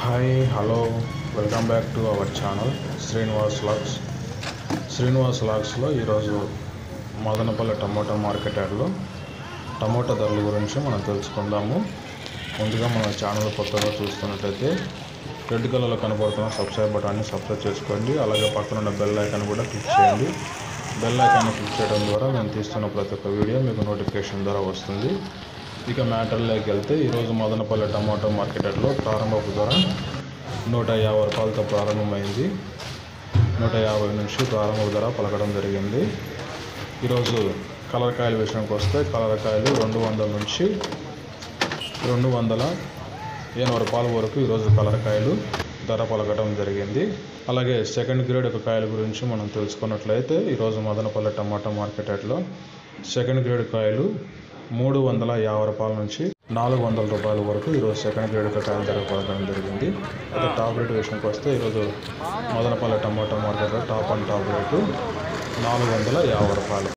hi hello welcome back to our channel Srinivas logs Srinivas లాగ్స్లో ఈరోజు Madanapalle tomato market యార్డ్లో tomato ధరల గురించి మనం తెలుసుకుందాము ముందుగా మన ఛానల్ కొత్తగా చూస్తున్నట్టయితే రెడ్ కలర్లో కనబడుతున్న సబ్స్క్రైబ్ బటన్ని సబ్స్క్రైబ్ చేసుకోండి అలాగే పక్కన ఉన్న బెల్ ఐకాన్ కూడా క్లిక్ చేయండి బెల్ ఐకాన్ క్లిక్ చేయడం ద్వారా మేము తీస్తున్న ప్రతి ఒక్క వీడియో మీకు నోటిఫికేషన్ ద్వారా వస్తుంది ఇక మ్యాటర్లోకి వెళ్తే ఈరోజు మదనపల్లి టమాటో మార్కెట్ యార్డ్లో ప్రారంభపు ధర నూట యాభై రూపాయలతో ప్రారంభమైంది నూట యాభై నుంచి ప్రారంభ ధర పలకడం జరిగింది ఈరోజు కలర్ కాయల విషయానికి వస్తే కలర్ కాయలు రెండు వందల నుంచి రెండు వందల ఎనభై రూపాయల వరకు ఈరోజు కలర్ కాయలు ధర పలకడం జరిగింది అలాగే సెకండ్ గ్రేడ్ యొక్క కాయల గురించి మనం తెలుసుకున్నట్లయితే ఈరోజు మదనపల్లి టమాటా మార్కెట్ యార్డ్లో సెకండ్ గ్రేడ్ కాయలు మూడు వందల యాభై రూపాయల నుంచి నాలుగు వందల రూపాయల వరకు ఈరోజు సెకండ్ గ్రేడ్ యొక్క కాయల ధర పలకడం జరిగింది అయితే టాప్ రేట్ విషయానికి వస్తే ఈరోజు మదనపల్లి టమాటా మార్కెట్లో టాప్ అండ్ టాప్ రేటు నాలుగు వందల యాభై రూపాయలు